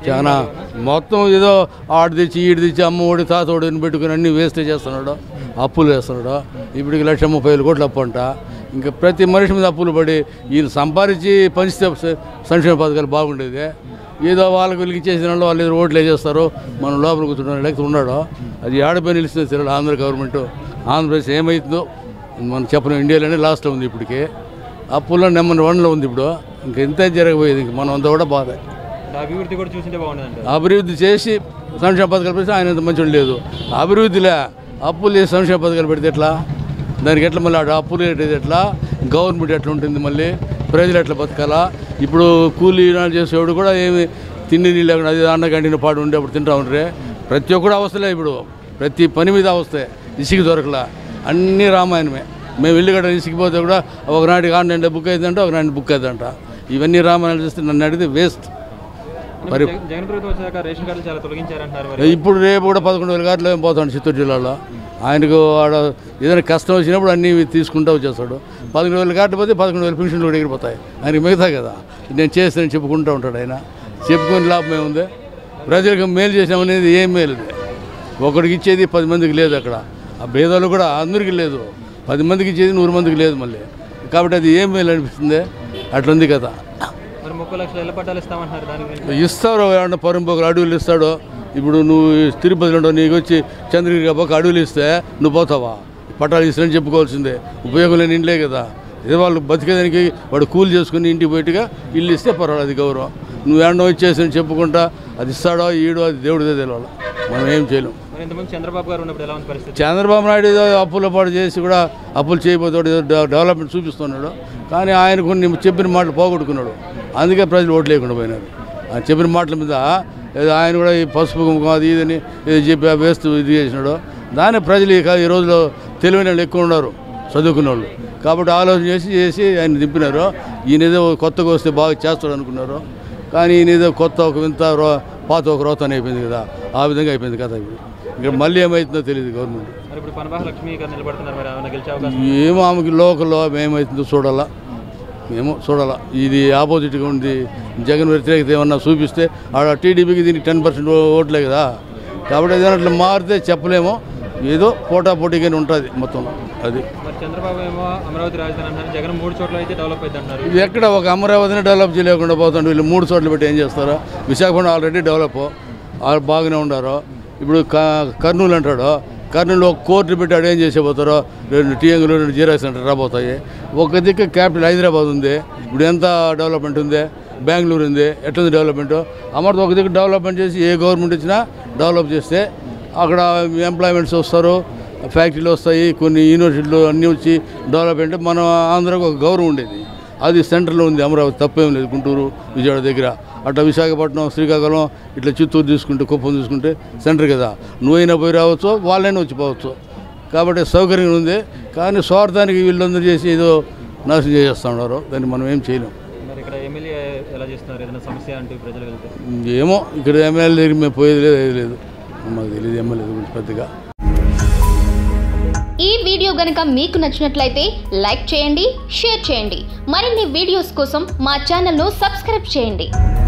చాలా మొత్తం ఏదో ఆడు తెచ్చి ఈడు తెచ్చి అమ్మ ఓడి తాత ఓడిని పెట్టుకుని అన్ని వేస్ట్ చేస్తున్నాడు అప్పులు వేస్తున్నాడు ఇప్పటికి లక్ష ముప్పై వేలు కోట్లు అప్పు అంట ఇంకా ప్రతి మనిషి మీద అప్పులు పడి వీళ్ళు సంపాదించి పంచితే స- సంక్షేమ పథకాలు బాగుండేది ఏదో వాళ్ళకి వీళ్ళకి ఇచ్చేసిన వాళ్ళు వాళ్ళు ఏదో ఓట్లు వేసేస్తారు మనం లోపల కూర్చున్నాడు లేకపోతే ఉన్నాడు అది ఆడపై నిలిచింది సరే ఆంధ్ర గవర్నమెంట్ ఆంధ్రప్రదేశ్ ఏమవుతుందో మనం చెప్పలేం ఇండియాలోనే లాస్ట్లో ఉంది ఇప్పటికి అప్పుల్లో నెంబర్ వన్లో ఉంది ఇప్పుడు ఇంక ఎంత జరగబోయేది ఇంక మనం అంతా కూడా బాధ అంటే అభివృద్ధి కూడా చూసింటే బాగుండదు అభివృద్ధి చేసి సంక్షేమ పథకాలు పెడితే ఆయన మంచిగా లేదు అభివృద్ధిలే అప్పులు చేసి సంక్షేమ పథకాలు పెడితే ఎట్లా దానికి ఎట్లా మళ్ళీ ఆడ అప్పులు పెట్టేది ఎట్లా గవర్నమెంట్ ఎట్లా ఉంటుంది మళ్ళీ ప్రజలు ఎట్లా బతకాలా ఇప్పుడు కూలీ నాలు చేసేవాడు కూడా ఏమి తిండి నీళ్ళు లేకుండా అది అన్న కంటిన పాడు ఉండే అప్పుడు తింటా ఉంటారే ప్రతి ఒక్కడు అవస్థలే ఇప్పుడు ప్రతి పని మీద అవస్థే ఇసుక దొరకలా అన్నీ రామాయణమే మేము వెళ్ళి కూడా ఇసుకపోతే కూడా ఒకనాటికి ఆన్లైన్లో బుక్ అవుతుందంట ఒకనాటి బుక్ అవుతుందంట ఇవన్నీ రామాయణాలు చేస్తే నన్ను అడిగితే వేస్ట్ మరి జగన్ జగన్ ప్రభుత్వం వచ్చాక రేషన్ కార్డులు చాలా తొలగించారంటున్నారు మరి ఇప్పుడు రేపు కూడా పదకొండు వేల కార్డులు ఏం పోతాడు చిత్తూరు జిల్లాలో ఆయనకు ఆడ ఏదైనా కష్టం వచ్చినప్పుడు అన్నీ తీసుకుంటూ వచ్చేస్తాడు పదకొండు వేల కార్డు పోతే పదకొండు వేల పెన్షన్లు కూడా ఎగిరిపోతాయి ఆయనకి మిగతా కదా నేను చేస్తానని చెప్పుకుంటూ ఉంటాడు ఆయన చెప్పుకుని లాభం ఏముంది ప్రజలకు మేలు చేసామనేది ఏం మేలు ఇది? ఒకడికి ఇచ్చేది పది మందికి లేదు అక్కడ ఆ భేదాలు కూడా అందరికీ లేదు పది మందికి ఇచ్చేది నూరు మందికి లేదు మళ్ళీ కాబట్టి అది ఏం మేలు అనిపిస్తుంది అట్లుంది కదా మరి ముప్పై లక్షల ఇళ్ల పట్టాలు ఇస్తామంటున్నారు దాని గురించి ఇస్తారు ఏమన్నా పరంపోకలు అడవులు ఇస్తాడు ఇప్పుడు నువ్వు తిరుపతిలో ఉండవు నీకు వచ్చి చంద్రగిరి పోక అడవులు ఇస్తే నువ్వు పోతావా పట్టాలు ఇస్తానని చెప్పుకోవాల్సిందే ఉపయోగం లేని ఇండ్లే కదా ఇదే వాళ్ళు బతికేదానికి వాడు కూలి చేసుకుని ఇంటికి బయటగా ఇల్లు ఇస్తే పర్వాలేదు అది గౌరవం నువ్వు ఏమన్నా వచ్చేసి చెప్పుకుంటా అది ఇస్తాడో ఈడో అది దేవుడిదే తెలియాలి మనం ఏం చేయలేం మరి ఇంతకుముందు చంద్రబాబు గారు ఉన్నప్పుడు ఎలా ఉంది పరిస్థితి చంద్రబాబు నాయుడు ఏదో అప్పుల పాటు చేసి కూడా అప్పులు చేయబోతాడు ఏదో డెవ- డెవలప్మెంట్ చూపిస్తున్నాడు కానీ ఆయన కొన్ని చెప్పిన మాటలు పోగొట్టుకున్నాడు అందుకే ప్రజలు ఓట్లు లేకుండా పోయినారు ఆయన చెప్పిన మాటల మీద ఏదో ఆయన కూడా ఈ పసుపు కుంకుమ అది ఇదని ఏదో చెప్పి ఆ వేస్తూ ఇది చేసినాడు దాన్ని ప్రజలు ఇక ఈ రోజులో తెలివైన వాళ్ళు ఎక్కువ ఉన్నారు చదువుకున్న వాళ్ళు కాబట్టి ఆలోచన చేసి చేసి ఆయన దింపినారు ఈయన ఏదో కొత్తగా వస్తే బాగా చేస్తాడు అనుకున్నారు కానీ ఈయన ఏదో కొత్త ఒక వింత రో- పాత ఒక రోతన అయిపోయింది కదా ఆ విధంగా అయిపోయింది కదా ఇప్పుడు ఇక్కడ మళ్ళీ ఏమవుతుందో తెలియదు గవర్నమెంట్ మరి ఇప్పుడు పనబాహ లక్ష్మి గారు నిలబడుతున్నారు మరి ఏమైనా గెలిచే అవకాశం ఏమో ఆమెకి లోకల్లో ఏమవుతుందో చూడాలా ఏమో చూడాలా ఇది ఆపోజిట్గా ఉంది జగన్ వ్యతిరేకత ఏమన్నా చూపిస్తే ఆడ టీడీపీకి దీనికి టెన్ పర్సెంట్ ఓట్లే కదా కాబట్టి ఏదైనా అట్లా మారితే చెప్పలేము ఏదో పోటా పోటీగానే ఉంటుంది మొత్తం అది మరి చంద్రబాబు ఏమో అమరావతి రాజధాని అంటున్నారు జగన్ మూడు చోట్ల అయితే డెవలప్ అయింది అంటున్నారు ఇది ఎక్కడ ఒక అమరావతిని డెవలప్ చేయలేకుండా పోతుండే వీళ్ళు మూడు చోట్ల పెట్టి ఏం చేస్తారో విశాఖపట్నం ఆల్రెడీ డెవలప్ వాళ్ళు బాగానే ఉండారు ఇప్పుడు క- కర్నూలు అంటాడు కర్నూలు ఒక కోర్టు పెట్టి ఆడ ఏం చేసేపోతారో రెండు టీఎంలు రెండు జీరాక్స్ సెంటర్ రాబోతాయి ఒక దిక్కు క్యాపిటల్ హైదరాబాద్ ఉంది ఇప్పుడు ఎంత డెవలప్మెంట్ ఉంది బెంగళూరు ఉంది ఎట్లుంది డెవలప్మెంట్ అమర్తో ఒక దిక్కు డెవలప్మెంట్ చేసి ఏ గవర్నమెంట్ ఇచ్చినా డెవలప్ చేస్తే అక్కడ ఎంప్లాయ్మెంట్స్ వస్తారు ఫ్యాక్టరీలు వస్తాయి కొన్ని యూనివర్సిటీలు అన్నీ వచ్చి డెవలప్మెంట్ మన ఆంధ్రాకు ఒక గౌరవం ఉండేది అది సెంటర్లో ఉంది అమరావతి తప్పేం లేదు గుంటూరు విజయవాడ దగ్గర అట్లా విశాఖపట్నం శ్రీకాకుళం ఇట్లా చిత్తూరు తీసుకుంటే కుప్పం తీసుకుంటే సెంటర్ కదా నువ్వైనా పోయి రావచ్చు వాళ్ళైనా వచ్చి పోవచ్చు కాబట్టి సౌకర్యం ఉంది కానీ స్వార్థానికి వీళ్ళందరూ చేసి ఏదో నాశనం చేసేస్తా ఉన్నారు దాన్ని మనం ఏం చేయలేం మరి ఇక్కడ ఎమ్మెల్యే ఎలా చేస్తున్నారు ఏదైనా సమస్య అంటూ ప్రజలు వెళ్తే ఏమో ఇక్కడ ఎమ్మెల్యే దగ్గర మేము పోయేది లేదు ఏది లేదు మాకు తెలియదు ఎమ్మెల్యే గురించి పెద్దగా ఈ వీడియో గనుక మీకు నచ్చినట్లయితే లైక్ చేయండి షేర్ చేయండి మరిన్ని వీడియోస్ కోసం మా ఛానల్ను సబ్స్క్రైబ్ చేయండి